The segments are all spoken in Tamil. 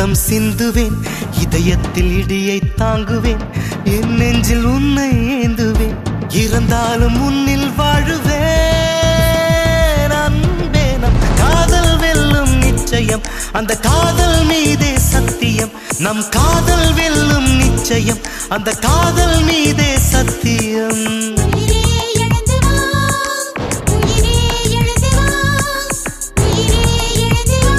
ரத்தம் சிந்துவேன் இதயத்தில் இடியை தாங்குவேன் என் நெஞ்சில் உன்னை ஏந்துவேன் இறந்தாலும் முன்னில் வாழுவேன் அன்பே நம் காதல் வெல்லும் நிச்சயம் அந்த காதல் மீதே சத்தியம் நம் காதல் வெல்லும் நிச்சயம் அந்த காதல் மீதே சத்தியம் உயிரே எழுந்து வா உயிரே எழுந்து வா உயிரே எழுந்து வா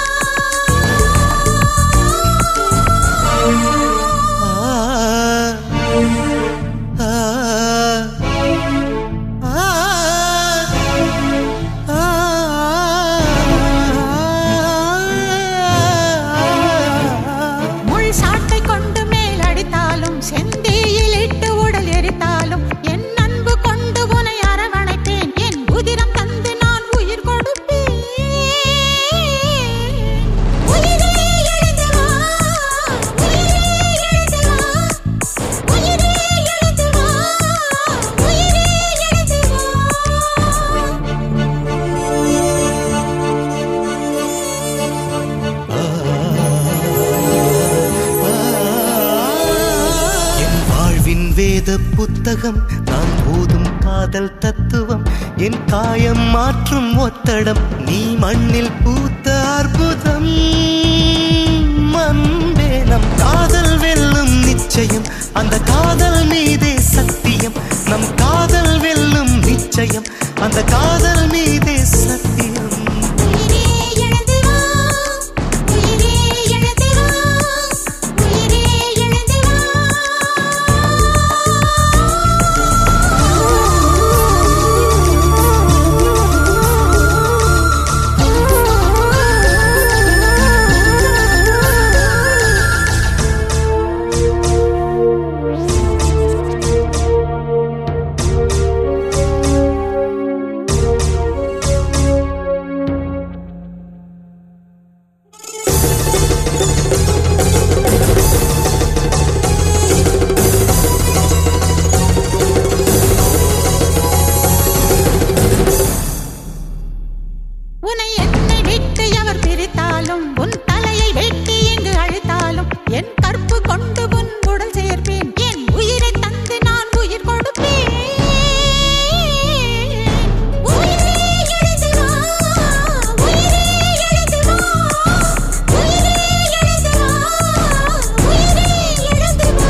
ஆ, ஆ, ஆ, ஆ. முள் சாட்டை கொண்டு மேல் அடித்தாலும் செந்தேயில் இட்டு உடல் எரித்தாலும் என் அன்பு கொண்டு உனை அரவணைப்பேன் என் உதிரம் தந்து நான் உயிர் கொடுப்பேன் உயிரே எழுந்து வா உயிரே எழுந்து வா உயிரே எழுந்து வா உயிரே எழுந்து வா என் வாழ்வின் வேத புத்தகம் நான் ஓதும் காதல் தத்துவம் என் காயம் மாற்றும் ஒத்தடம் நீ மண்ணில் பூத்த அற்புதம் அன்பே நம் காதல் வெல்லும் நிச்சயம் அந்த காதல் மீதே சத்தியம் நம் காதல் வெல்லும் நிச்சயம் அந்த காதல் மீதே சத்தியம் உயிரே எழுந்து வா உயிரே எழுந்து வா உயிரே எழுந்து வா உன்னை என்னை விட்டு எவர் பிரித்தாலும் உன் தலையை வெட்டி எங்கு அழித்தாலும் என் கற்பு கொண்டு உன் உடல் சேர்ப்பேன் என் உயிரை தந்து நான் உயிர் கொடுப்பேன் உயிரே எழுந்து வா உயிரே எழுந்து வா உயிரே எழுந்து வா உயிரே எழுந்து வா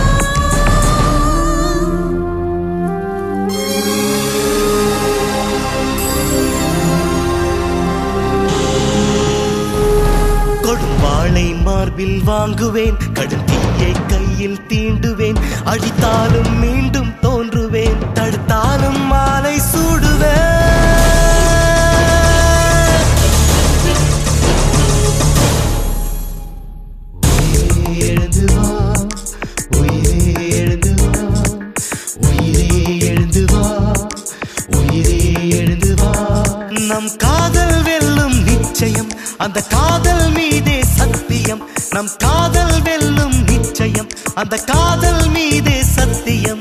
கொடும் வாளை மார்பில் வாங்குவேன் கடும் தீயை கையில் தீண்டுவேன் அழித்தாலும் மீண்டும் தோன்றுவேன் தடுத்தாலும் மாலை சூடுவேன் உயிரே எழுந்து வா உயிரே எழுந்து வா உயிரே எழுந்து வா உயிரே எழுந்து வா நம் காதல் வெல்லும் நிச்சயம் அந்த காதல் மீதே சத்தியம் நம் காதல் வெல்லும் நிச்சயம் அந்த காதல் மீதே சத்தியம்